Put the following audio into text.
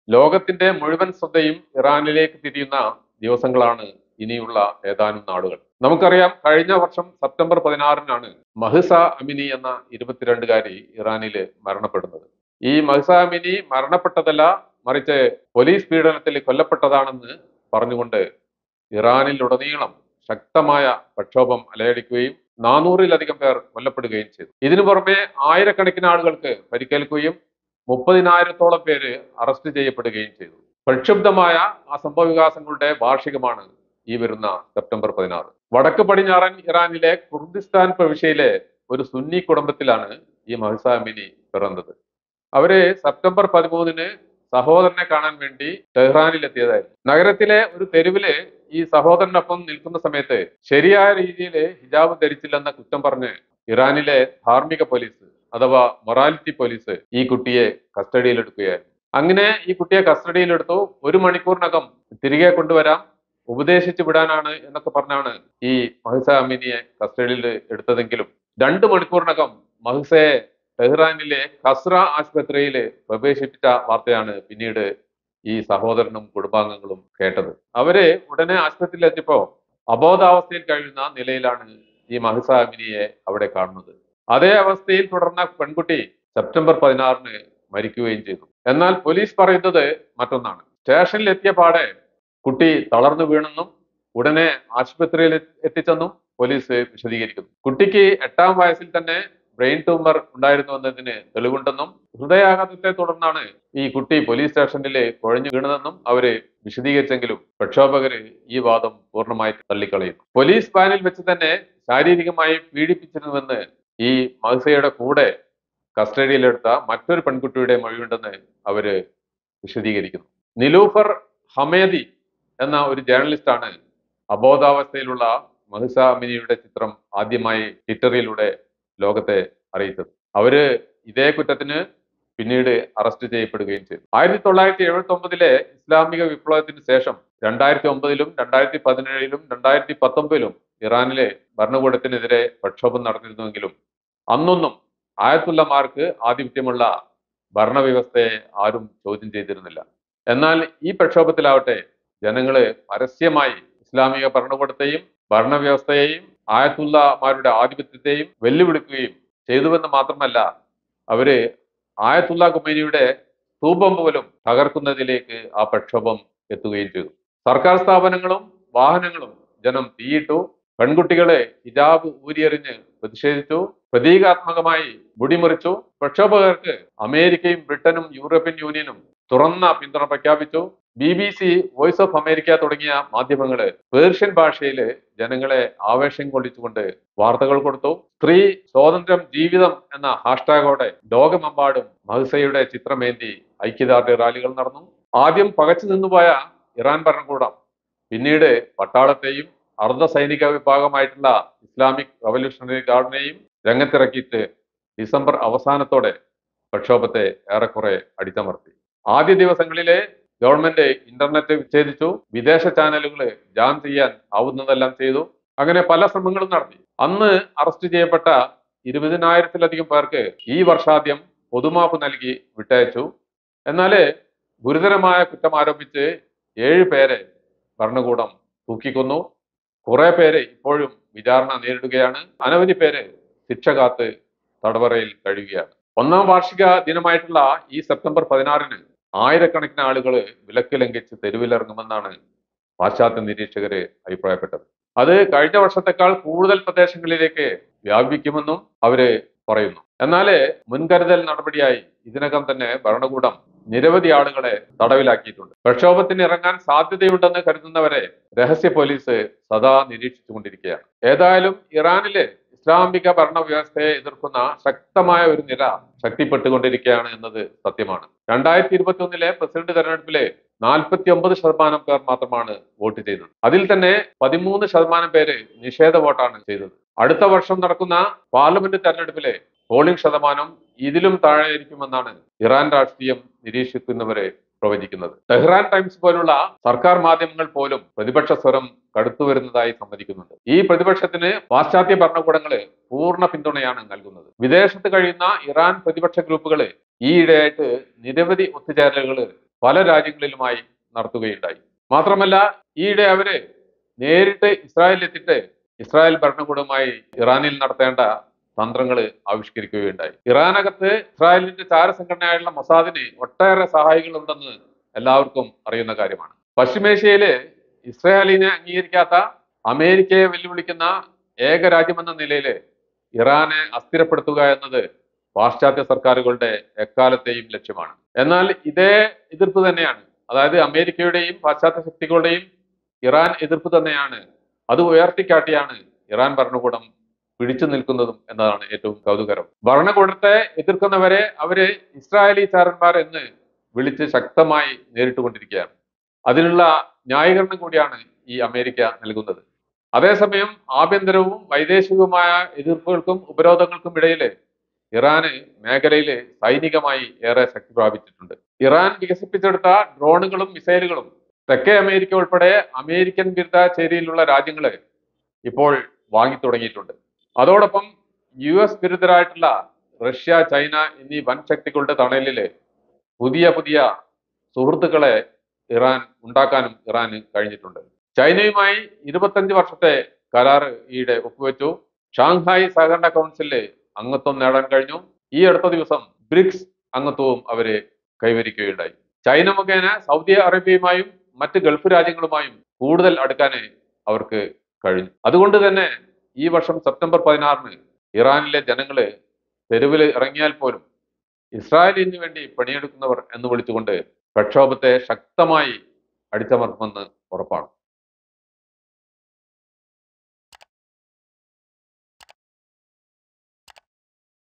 ലോകത്തിന്റെ മുഴുവൻ ശ്രദ്ധയും ഇറാനിലേക്ക് തിരിയുന്ന ദിവസങ്ങളാണ് ഇനിയുള്ള ഏതാനും നാളുകൾ നമുക്കറിയാം കഴിഞ്ഞ വർഷം സെപ്റ്റംബർ പതിനാറിനാണ് മഹിസ അമിനി എന്ന ഇരുപത്തിരണ്ടുകാരി ഇറാനില് മരണപ്പെടുന്നത് ഈ മഹിസ അമിനി മരണപ്പെട്ടതല്ല മറിച്ച് പോലീസ് പീഡനത്തിൽ കൊല്ലപ്പെട്ടതാണെന്ന് പറഞ്ഞുകൊണ്ട് ഇറാനിലുടനീളം ശക്തമായ പ്രക്ഷോഭം അലയടിക്കുകയും നാനൂറിലധികം പേർ കൊല്ലപ്പെടുകയും ചെയ്തു ഇതിനു പുറമെ ആയിരക്കണക്കിന് ആളുകൾക്ക് പരിക്കേൽക്കുകയും മുപ്പതിനായിരത്തോളം പേര് അറസ്റ്റ് ചെയ്യപ്പെടുകയും ചെയ്തു പ്രക്ഷുബ്ധമായ ആ സംഭവ വികാസങ്ങളുടെ വാർഷികമാണ് ഈ വരുന്ന സെപ്റ്റംബർ പതിനാറ് വടക്ക് പടിഞ്ഞാറൻ ഇറാനിലെ കുർദിസ്ഥാൻ പ്രവിശ്യയിലെ ഒരു സുന്നി കുടുംബത്തിലാണ് ഈ മഹ്സ അമിനി പിറന്നത് അവര് സെപ്റ്റംബർ പതിമൂന്നിന് സഹോദരനെ കാണാൻ വേണ്ടി ടെഹ്റാനിൽ എത്തിയതായിരുന്നു നഗരത്തിലെ ഒരു തെരുവില് ഈ സഹോദരനൊപ്പം നിൽക്കുന്ന സമയത്ത് ശരിയായ രീതിയിൽ ഹിജാബ് ധരിച്ചില്ലെന്ന കുറ്റം പറഞ്ഞ് ഇറാനിലെ ധാർമ്മിക പോലീസ് അഥവാ മൊറാലിറ്റി പോലീസ് ഈ കുട്ടിയെ കസ്റ്റഡിയിലെടുക്കുകയായിരുന്നു അങ്ങനെ ഈ കുട്ടിയെ കസ്റ്റഡിയിലെടുത്തു ഒരു മണിക്കൂറിനകം തിരികെ കൊണ്ടുവരാം ഉപദേശിച്ചു വിടാനാണ് എന്നൊക്കെ പറഞ്ഞാണ് ഈ മഹിസ അമിനിയെ കസ്റ്റഡിയിൽ എടുത്തതെങ്കിലും രണ്ട് മണിക്കൂറിനകം മഹിസയെ ടെഹ്റാനിലെ ഖസ്ര ആശുപത്രിയിൽ പ്രവേശിപ്പിച്ച വാർത്തയാണ് പിന്നീട് ഈ സഹോദരനും കുടുംബാംഗങ്ങളും കേട്ടത് അവര് ഉടനെ ആശുപത്രിയിൽ എത്തിയപ്പോ അബോധാവസ്ഥയിൽ കഴിയുന്ന നിലയിലാണ് ഈ മഹിസ അമിനിയെ അവിടെ കാണുന്നത് അതേ അവസ്ഥയിൽ തുടർന്ന പെൺകുട്ടി സെപ്റ്റംബർ പതിനാറിന് മരിക്കുകയും ചെയ്തു എന്നാൽ പോലീസ് പറയുന്നത് മറ്റൊന്നാണ് സ്റ്റേഷനിൽ എത്തിയ പാടെ കുട്ടി തളർന്നു വീണെന്നും ഉടനെ ആശുപത്രിയിൽ എത്തിച്ചെന്നും പോലീസ് വിശദീകരിക്കുന്നു കുട്ടിക്ക് എട്ടാം വയസ്സിൽ തന്നെ ബ്രെയിൻ ട്യൂമർ ഉണ്ടായിരുന്നു എന്നതിന് തെളിവുണ്ടെന്നും ഹൃദയാഘാതത്തെ തുടർന്നാണ് ഈ കുട്ടി പോലീസ് സ്റ്റേഷനിൽ കുഴഞ്ഞു വീണതെന്നും അവര് വിശദീകരിച്ചെങ്കിലും പ്രക്ഷോഭകര് ഈ വാദം പൂർണ്ണമായി തള്ളിക്കളയുന്നു പോലീസ് വാനിൽ വെച്ച് തന്നെ ശാരീരികമായി പീഡിപ്പിച്ചിരുന്നുവെന്ന് ഈ മഹസയുടെ കൂടെ കസ്റ്റഡിയിലെടുത്ത മറ്റൊരു പെൺകുട്ടിയുടെ മൊഴിയുണ്ടെന്ന് അവര് വിശദീകരിക്കുന്നു നിലൂഫർ ഹമേദി എന്ന ഒരു ജേർണലിസ്റ്റാണ് അബോധാവസ്ഥയിലുള്ള മഹിസ അമിനിയുടെ ചിത്രം ആദ്യമായി ട്വിറ്ററിലൂടെ ലോകത്തെ അറിയിച്ചത് അവര് ഇതേ കുറ്റത്തിന് പിന്നീട് അറസ്റ്റ് ചെയ്യപ്പെടുകയും ചെയ്തു ആയിരത്തി തൊള്ളായിരത്തി എഴുപത്തി ഒമ്പതിലെ ഇസ്ലാമിക വിപ്ലവത്തിന് ശേഷം രണ്ടായിരത്തി ഒമ്പതിലും രണ്ടായിരത്തി പതിനേഴിലും രണ്ടായിരത്തി പത്തൊമ്പതിലും ഇറാനിലെ ഭരണകൂടത്തിനെതിരെ പ്രക്ഷോഭം നടന്നിരുന്നുവെങ്കിലും അന്നൊന്നും ആയത്തുള്ളമാർക്ക് ആധിപത്യമുള്ള ഭരണവ്യവസ്ഥയെ ആരും ചോദ്യം ചെയ്തിരുന്നില്ല എന്നാൽ ഈ പ്രക്ഷോഭത്തിലാവട്ടെ ജനങ്ങള് പരസ്യമായി ഇസ്ലാമിക ഭരണകൂടത്തെയും ഭരണവ്യവസ്ഥയെയും ആയത്തുള്ളമാരുടെ ആധിപത്യത്തെയും വെല്ലുവിളിക്കുകയും ചെയ്തുവെന്ന് മാത്രമല്ല അവര് ആയത്തുള്ള കുമേനിയുടെ സ്തൂപം പോലും തകർക്കുന്നതിലേക്ക് ആ പ്രക്ഷോഭം എത്തുകയും ചെയ്തു സർക്കാർ സ്ഥാപനങ്ങളും വാഹനങ്ങളും ജനം തീയിട്ടു പെൺകുട്ടികളെ ഹിജാബ് ഊരിയെറിഞ്ഞ് പ്രതിഷേധിച്ചു പ്രതീകാത്മകമായി മുടിമുറിച്ചു പ്രക്ഷോഭകർക്ക് അമേരിക്കയും ബ്രിട്ടനും യൂറോപ്യൻ യൂണിയനും തുറന്ന പിന്തുണ പ്രഖ്യാപിച്ചു B B C voice of America തുടങ്ങിയ മാധ്യമങ്ങള് പേർഷ്യൻ ഭാഷയിൽ ജനങ്ങളെ ആവേശം കൊള്ളിച്ചുകൊണ്ട് വാർത്തകൾ കൊടുത്തു സ്ത്രീ സ്വാതന്ത്ര്യം ജീവിതം എന്ന ഹാഷ്ടാഗോടെ ലോകമെമ്പാടും മഹസയുടെ ചിത്രമേന്തി ഐക്യദാർഢ്യ റാലികൾ നടന്നു ആദ്യം പകച്ചു നിന്നുപോയ ഇറാൻ ഭരണകൂടം പിന്നീട് പട്ടാളത്തെയും അർദ്ധ സൈനിക വിഭാഗമായിട്ടുള്ള ഇസ്ലാമിക് റവല്യൂഷണറി ഗാർഡിനെയും രംഗത്തിറക്കിയിട്ട് ഡിസംബർ അവസാനത്തോടെ പ്രക്ഷോഭത്തെ ഏറെക്കുറെ അടിച്ചമർത്തി ആദ്യ ദിവസങ്ങളിലെ ഗവൺമെന്റ് ഇന്റർനെറ്റ് വിച്ഛേദിച്ചു വിദേശ ചാനലുകൾ ജാം ചെയ്യാൻ ആവുന്നതെല്ലാം ചെയ്തു അങ്ങനെ പല ശ്രമങ്ങളും നടത്തി അന്ന് അറസ്റ്റ് ചെയ്യപ്പെട്ട ഇരുപതിനായിരത്തിലധികം പേർക്ക് ഈ വർഷാദ്യം പൊതുമാപ്പ് നൽകി വിട്ടയച്ചു എന്നാല് ഗുരുതരമായ കുറ്റം ആരോപിച്ച് ഏഴ് പേരെ ഭരണകൂടം തൂക്കിക്കൊന്നു കുറെ പേര് ഇപ്പോഴും വിചാരണ നേരിടുകയാണ് അനവധി പേര് ശിക്ഷ കാത്ത് തടവറയിൽ കഴിയുകയാണ് ഒന്നാം വാർഷിക ദിനമായിട്ടുള്ള ഈ സെപ്റ്റംബർ പതിനാറിന് ആയിരക്കണക്കിന് ആളുകൾ വിലക്ക് ലംഘിച്ച് തെരുവിലിറങ്ങുമെന്നാണ് പാശ്ചാത്യ നിരീക്ഷകര് അഭിപ്രായപ്പെട്ടത് അത് കഴിഞ്ഞ വർഷത്തെക്കാൾ കൂടുതൽ പ്രദേശങ്ങളിലേക്ക് വ്യാപിക്കുമെന്നും അവര് പറയുന്നു എന്നാല് മുൻകരുതൽ നടപടിയായി ഇതിനകം തന്നെ ഭരണകൂടം നിരവധി ആളുകളെ തടവിലാക്കിയിട്ടുണ്ട് പ്രക്ഷോഭത്തിന് ഇറങ്ങാൻ സാധ്യതയുണ്ടെന്ന് കരുതുന്നവരെ രഹസ്യ പോലീസ് സദാ നിരീക്ഷിച്ചുകൊണ്ടിരിക്കുകയാണ് ഏതായാലും ഇറാനിലെ ഇസ്ലാമിക ഭരണവ്യവസ്ഥയെ എതിർക്കുന്ന ശക്തമായ ഒരു നിര ശക്തിപ്പെട്ടുകൊണ്ടിരിക്കുകയാണ് എന്നത് സത്യമാണ് രണ്ടായിരത്തി ഇരുപത്തി ഒന്നിലെ പ്രസിഡന്റ് തെരഞ്ഞെടുപ്പിലെ നാൽപ്പത്തി ഒമ്പത് ശതമാനം പേർ മാത്രമാണ് വോട്ട് ചെയ്തത് അതിൽ തന്നെ പതിമൂന്ന് ശതമാനം പേര് നിഷേധ വോട്ടാണ് ചെയ്തത് അടുത്ത വർഷം നടക്കുന്ന പാർലമെന്റ് തെരഞ്ഞെടുപ്പിലെ പോളിംഗ് ശതമാനം ഇതിലും താഴെയായിരിക്കുമെന്നാണ് ഇറാൻ രാഷ്ട്രീയം നിരീക്ഷിക്കുന്നവരെ പ്രവചിക്കുന്നത് ടെഹ്റാൻ ടൈംസ് പോലുള്ള സർക്കാർ മാധ്യമങ്ങൾ പോലും പ്രതിപക്ഷ സ്വരം കടുത്തു വരുന്നതായി സമ്മതിക്കുന്നുണ്ട് ഈ പ്രതിപക്ഷത്തിന് പാശ്ചാത്യ ഭരണകൂടങ്ങള് പൂർണ്ണ പിന്തുണയാണ് നൽകുന്നത് വിദേശത്ത് കഴിയുന്ന ഇറാൻ പ്രതിപക്ഷ ഗ്രൂപ്പുകള് ഈയിടെയായിട്ട് നിരവധി ഒത്തുചേരലുകൾ പല രാജ്യങ്ങളിലുമായി നടത്തുകയുണ്ടായി മാത്രമല്ല ഈയിടെ അവര് നേരിട്ട് ഇസ്രായേലിൽ എത്തിയിട്ട് ഇസ്രായേൽ ഭരണകൂടവുമായി ഇറാനിൽ നടത്തേണ്ട തന്ത്രങ്ങൾ ആവിഷ്കരിക്കുകയുണ്ടായി ഇറാനകത്ത് ഇസ്രായേലിന്റെ ചാരസംഘടനയായുള്ള മൊസാദിന് ഒട്ടേറെ സഹായികളുണ്ടെന്ന് എല്ലാവർക്കും അറിയുന്ന കാര്യമാണ് പശ്ചിമേഷ്യയില് ഇസ്രായേലിനെ അംഗീകരിക്കാത്ത അമേരിക്കയെ വെല്ലുവിളിക്കുന്ന ഏക രാജ്യമെന്ന നിലയിൽ ഇറാനെ അസ്ഥിരപ്പെടുത്തുക എന്നത് പാശ്ചാത്യ സർക്കാരുകളുടെ എക്കാലത്തെയും ലക്ഷ്യമാണ് എന്നാൽ ഇതേ എതിർപ്പ് തന്നെയാണ് അതായത് അമേരിക്കയുടെയും പാശ്ചാത്യ ശക്തികളുടെയും ഇറാൻ എതിർപ്പ് തന്നെയാണ് അത് ഉയർത്തിക്കാട്ടിയാണ് ഇറാൻ ഭരണകൂടം പിടിച്ചു നിൽക്കുന്നതും എന്നതാണ് ഏറ്റവും കൗതുകരം ഭരണകൂടത്തെ എതിർക്കുന്നവരെ അവര് ഇസ്രായേലി ചാരന്മാർ എന്ന് വിളിച്ച് ശക്തമായി നേരിട്ടുകൊണ്ടിരിക്കുകയാണ് അതിനുള്ള ന്യായീകരണം കൂടിയാണ് ഈ അമേരിക്ക നൽകുന്നത് അതേസമയം ആഭ്യന്തരവും വൈദേശികവുമായ എതിർപ്പുകൾക്കും ഉപരോധങ്ങൾക്കും ഇടയിൽ ഇറാന് മേഖലയിൽ സൈനികമായി ഏറെ ശക്തി പ്രാപിച്ചിട്ടുണ്ട് ഇറാൻ വികസിപ്പിച്ചെടുത്ത ഡ്രോണുകളും മിസൈലുകളും തെക്കേ അമേരിക്ക ഉൾപ്പെടെ അമേരിക്കൻ വിരുദ്ധ ചേരിയിലുള്ള രാജ്യങ്ങള് ഇപ്പോൾ വാങ്ങി തുടങ്ങിയിട്ടുണ്ട് അതോടൊപ്പം യു എസ് വിരുദ്ധരായിട്ടുള്ള റഷ്യ ചൈന എന്നീ വൻ ശക്തികളുടെ തണലില് പുതിയ പുതിയ സുഹൃത്തുക്കളെ ഇറാൻ ഉണ്ടാക്കാനും ഇറാന് കഴിഞ്ഞിട്ടുണ്ട് ചൈനയുമായി ഇരുപത്തഞ്ച് വർഷത്തെ കരാർ ഈയിടെ ഒപ്പുവെച്ചു ഷാങ്ഹായ് സഹകരണ കൗൺസിലില് അംഗത്വം നേടാൻ കഴിഞ്ഞു ഈ അടുത്ത ദിവസം ബ്രിക്സ് അംഗത്വവും അവര് കൈവരിക്കുകയുണ്ടായി ചൈന മുഖേന സൗദി അറേബ്യയുമായും മറ്റ് ഗൾഫ് രാജ്യങ്ങളുമായും കൂടുതൽ അടുക്കാന് അവർക്ക് കഴിഞ്ഞു അതുകൊണ്ട് തന്നെ ഈ വർഷം സെപ്റ്റംബർ പതിനാറിന് ഇറാനിലെ ജനങ്ങള് തെരുവിൽ ഇറങ്ങിയാൽ പോലും ഇസ്രായേലിന് വേണ്ടി പണിയെടുക്കുന്നവർ എന്ന് വിളിച്ചുകൊണ്ട് പ്രക്ഷോഭത്തെ ശക്തമായി അടിച്ചമർത്തുമെന്ന് ഉറപ്പാണ്